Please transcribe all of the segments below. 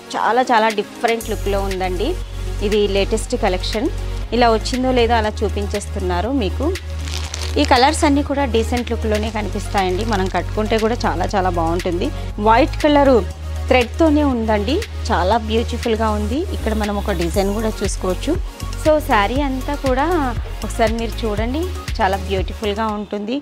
చాలా చాలా డిఫరెంట్ లుక్లో ఉందండి ఇది లేటెస్ట్ కలెక్షన్ ఇలా వచ్చిందో లేదో అలా చూపించేస్తున్నారు మీకు ఈ కలర్స్ అన్నీ కూడా డీసెంట్ లుక్లోనే కనిపిస్తాయండి మనం కట్టుకుంటే కూడా చాలా చాలా బాగుంటుంది వైట్ కలరు థ్రెడ్తోనే ఉందండి చాలా బ్యూటిఫుల్గా ఉంది ఇక్కడ మనం ఒక డిజైన్ కూడా చూసుకోవచ్చు సో శారీ అంతా కూడా ఒకసారి మీరు చూడండి చాలా బ్యూటిఫుల్గా ఉంటుంది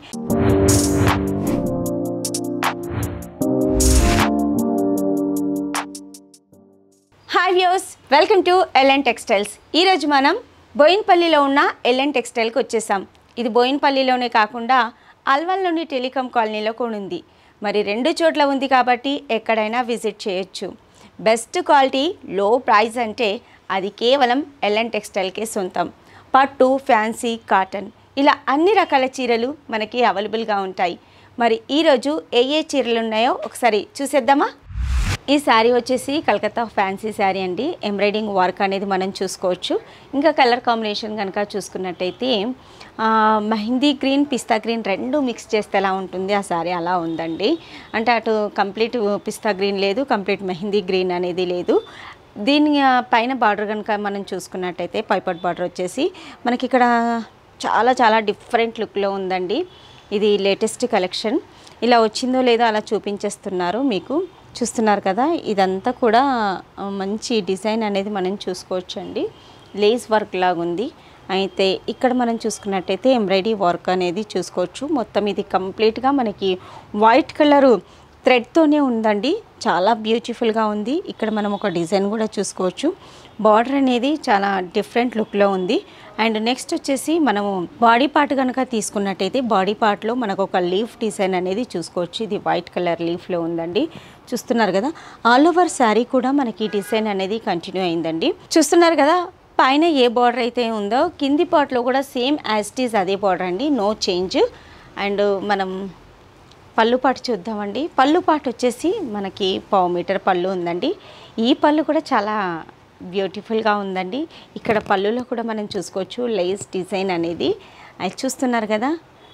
hi views welcome to LN textiles ఈరోజు మనం బోయిన్పల్లిలో ఉన్న ఎల్ఎన్ టెక్స్టైల్కి వచ్చేసాం ఇది బోయిన్పల్లిలోనే కాకుండా అల్వాల్లోని టెలికాం కాలనీలో కూడా ఉంది మరి రెండు చోట్ల ఉంది కాబట్టి ఎక్కడైనా విజిట్ చేయొచ్చు బెస్ట్ క్వాలిటీ లో ప్రైస్ అంటే అది కేవలం ఎల్ఎన్ టెక్స్టైల్కే సొంతం పట్టు ఫ్యాన్సీ కాటన్ ఇలా అన్ని రకాల చీరలు మనకి అవైలబుల్గా ఉంటాయి మరి ఈరోజు ఏ ఏ చీరలు ఉన్నాయో ఒకసారి చూసేద్దామా ఈ శారీ వచ్చేసి కలకత్తా ఫ్యాన్సీ శారీ అండి ఎంబ్రాయిడింగ్ వర్క్ అనేది మనం చూసుకోవచ్చు ఇంకా కలర్ కాంబినేషన్ కనుక చూసుకున్నట్టయితే ఆ, మెహందీ గ్రీన్ పిస్తా గ్రీన్ రెండు మిక్స్ చేస్తే ఎలా ఉంటుంది ఆ శారీ అలా ఉందండి అంటే అటు కంప్లీట్ పిస్తా గ్రీన్ లేదు కంప్లీట్ మెహందీ గ్రీన్ అనేది లేదు దీని ఆ, పైన బార్డర్ కనుక మనం చూసుకున్నట్టయితే పైపట్ బార్డర్ వచ్చేసి మనకి ఇక్కడ చాలా చాలా డిఫరెంట్ లుక్లో ఉందండి ఇది లేటెస్ట్ కలెక్షన్ ఇలా వచ్చిందో లేదో అలా చూపించేస్తున్నారు మీకు చూస్తున్నారు కదా ఇదంతా కూడా ఆ, మంచి డిజైన్ అనేది మనం చూసుకోవచ్చండి లేస్ వర్క్ లాగా ఉంది అయితే ఇక్కడ మనం చూసుకున్నట్టయితే ఎంబ్రాయిడరీ వర్క్ అనేది చూసుకోవచ్చు మొత్తం ఇది కంప్లీట్గా మనకి వైట్ కలరు థ్రెడ్తోనే ఉందండి చాలా బ్యూటిఫుల్గా ఉంది ఇక్కడ మనం ఒక డిజైన్ కూడా చూసుకోవచ్చు బార్డర్ అనేది చాలా డిఫరెంట్ లుక్లో ఉంది అండ్ నెక్స్ట్ వచ్చేసి మనము బాడీ పార్ట్ కనుక తీసుకున్నట్టయితే బాడీ పార్ట్లో మనకు ఒక లీఫ్ డిజైన్ అనేది చూసుకోవచ్చు ఇది వైట్ కలర్ లీఫ్లో ఉందండి చూస్తున్నారు కదా ఆల్ ఓవర్ శారీ కూడా మనకి ఈ డిజైన్ అనేది కంటిన్యూ అయిందండి చూస్తున్నారు కదా పైన ఏ బార్డర్ అయితే ఉందో కింది పార్ట్లో కూడా సేమ్ యాజ్ ఇట్ ఈజ్ అదే బార్డర్ అండి నో చేంజ్ అండ్ మనం పళ్ళు పాటు చూద్దామండి పళ్ళు పాటు వచ్చేసి మనకి పావు మీటర్ పళ్ళు ఉందండి ఈ పళ్ళు కూడా చాలా బ్యూటిఫుల్గా ఉందండి ఇక్కడ పళ్ళులో కూడా మనం చూసుకోవచ్చు లేస్ డిజైన్ అనేది అది చూస్తున్నారు కదా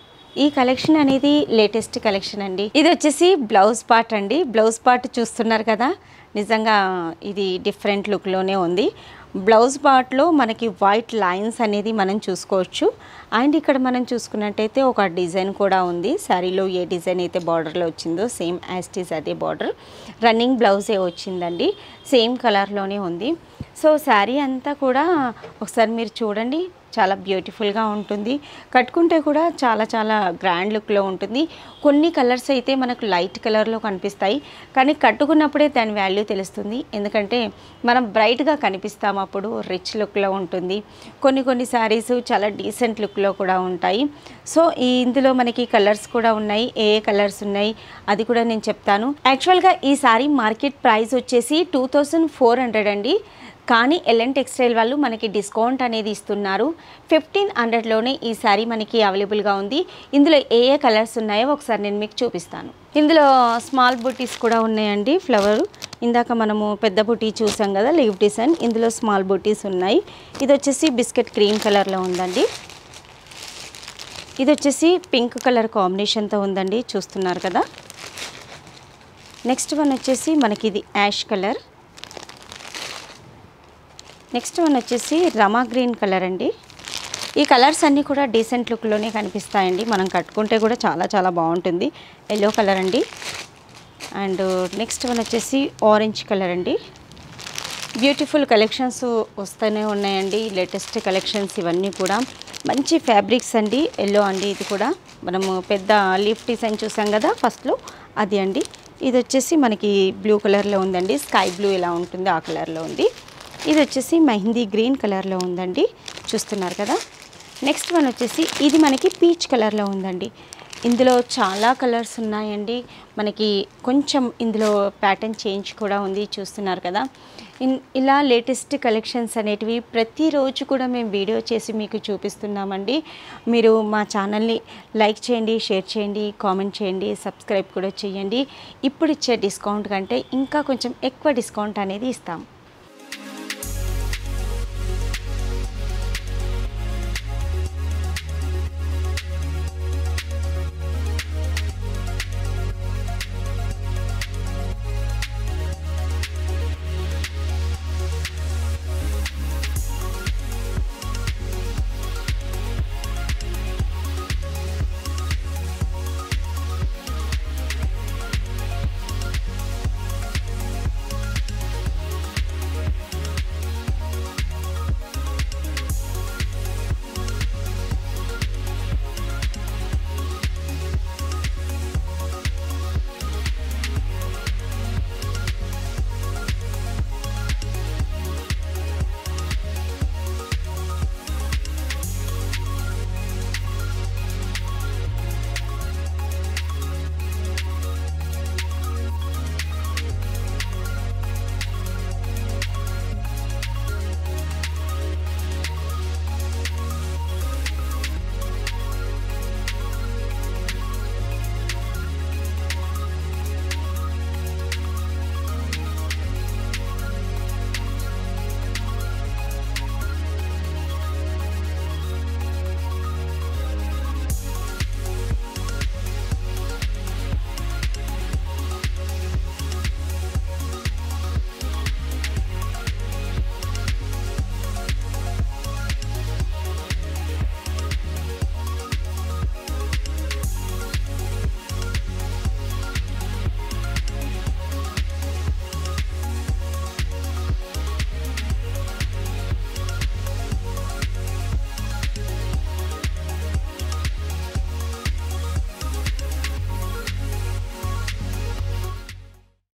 ఈ కలెక్షన్ అనేది లేటెస్ట్ కలెక్షన్ అండి ఇది వచ్చేసి బ్లౌజ్ పార్ట్ అండి బ్లౌజ్ పార్ట్ చూస్తున్నారు కదా నిజంగా ఇది డిఫరెంట్ లుక్లోనే ఉంది బ్లౌజ్ పార్ట్లో మనకి వైట్ లైన్స్ అనేది మనం చూసుకోవచ్చు అండ్ ఇక్కడ మనం చూసుకున్నట్టయితే ఒక డిజైన్ కూడా ఉంది శారీలో ఏ డిజైన్ అయితే బార్డర్లో వచ్చిందో సేమ్ యాస్టీస్ అదే బార్డర్ రన్నింగ్ బ్లౌజే వచ్చిందండి సేమ్ కలర్లోనే ఉంది సో శారీ అంతా కూడా ఒకసారి మీరు చూడండి చాలా బ్యూటిఫుల్గా ఉంటుంది కట్టుకుంటే కూడా చాలా చాలా గ్రాండ్ లుక్లో ఉంటుంది కొన్ని కలర్స్ అయితే మనకు లైట్ కలర్లో కనిపిస్తాయి కానీ కట్టుకున్నప్పుడే దాని వాల్యూ తెలుస్తుంది ఎందుకంటే మనం బ్రైట్గా కనిపిస్తాం అప్పుడు రిచ్ లుక్లో ఉంటుంది కొన్ని కొన్ని శారీస్ చాలా డీసెంట్ లుక్లో కూడా ఉంటాయి సో ఈ ఇందులో మనకి కలర్స్ కూడా ఉన్నాయి ఏ ఏ కలర్స్ ఉన్నాయి అది కూడా నేను చెప్తాను యాక్చువల్గా ఈ శారీ మార్కెట్ ప్రైస్ వచ్చేసి టూ థౌజండ్ ఫోర్ హండ్రెడ్ అండి కానీ ఎల్ఎన్ టెక్స్టైల్ వాళ్ళు మనకి డిస్కౌంట్ అనేది ఇస్తున్నారు ఫిఫ్టీన్ హండ్రెడ్లోనే ఈ శారీ మనకి అవైలబుల్గా ఉంది ఇందులో ఏ ఏ కలర్స్ ఉన్నాయో ఒకసారి నేను మీకు చూపిస్తాను ఇందులో స్మాల్ బుటీస్ కూడా ఉన్నాయండి ఫ్లవర్ ఇందాక మనము పెద్ద బుటీ చూసాం కదా లీవ్ డిజైన్ ఇందులో స్మాల్ బుటీస్ ఉన్నాయి ఇది వచ్చేసి బిస్కెట్ క్రీమ్ కలర్లో ఉందండి ఇది వచ్చేసి పింక్ కలర్ కాంబినేషన్తో ఉందండి చూస్తున్నారు కదా నెక్స్ట్ వన్ వచ్చేసి మనకి ఇది యాష్ కలర్ నెక్స్ట్ వన్ వచ్చేసి రమా గ్రీన్ కలర్ అండి ఈ కలర్స్ అన్నీ కూడా డీసెంట్ లుక్లోనే కనిపిస్తాయండి మనం కట్టుకుంటే కూడా చాలా చాలా బాగుంటుంది ఎల్లో కలర్ అండి అండ్ నెక్స్ట్ వన్ వచ్చేసి ఆరెంజ్ కలర్ అండి బ్యూటిఫుల్ కలెక్షన్స్ వస్తూనే ఉన్నాయండి లేటెస్ట్ కలెక్షన్స్ ఇవన్నీ కూడా మంచి ఫ్యాబ్రిక్స్ అండి ఎల్లో అండి ఇది కూడా మనము పెద్ద లీఫ్ డిజైన్ చూసాం కదా ఫస్ట్లో అది అండి ఇది వచ్చేసి మనకి బ్లూ కలర్లో ఉందండి స్కై బ్లూ ఎలా ఉంటుందో ఆ కలర్లో ఉంది ఇది వచ్చేసి మెహందీ గ్రీన్ కలర్లో ఉందండి చూస్తున్నారు కదా నెక్స్ట్ వన్ వచ్చేసి ఇది మనకి పీచ్ కలర్లో ఉందండి ఇందులో చాలా కలర్స్ ఉన్నాయండి మనకి కొంచెం ఇందులో ప్యాటర్న్ చేంజ్ కూడా ఉంది చూస్తున్నారు కదా ఇన్ ఇలా లేటెస్ట్ కలెక్షన్స్ అనేటివి ప్రతిరోజు కూడా మేము వీడియో చేసి మీకు చూపిస్తున్నామండి మీరు మా ఛానల్ని లైక్ చేయండి షేర్ చేయండి కామెంట్ చేయండి సబ్స్క్రైబ్ కూడా చేయండి ఇప్పుడు ఇచ్చే డిస్కౌంట్ కంటే ఇంకా కొంచెం ఎక్కువ డిస్కౌంట్ అనేది ఇస్తాం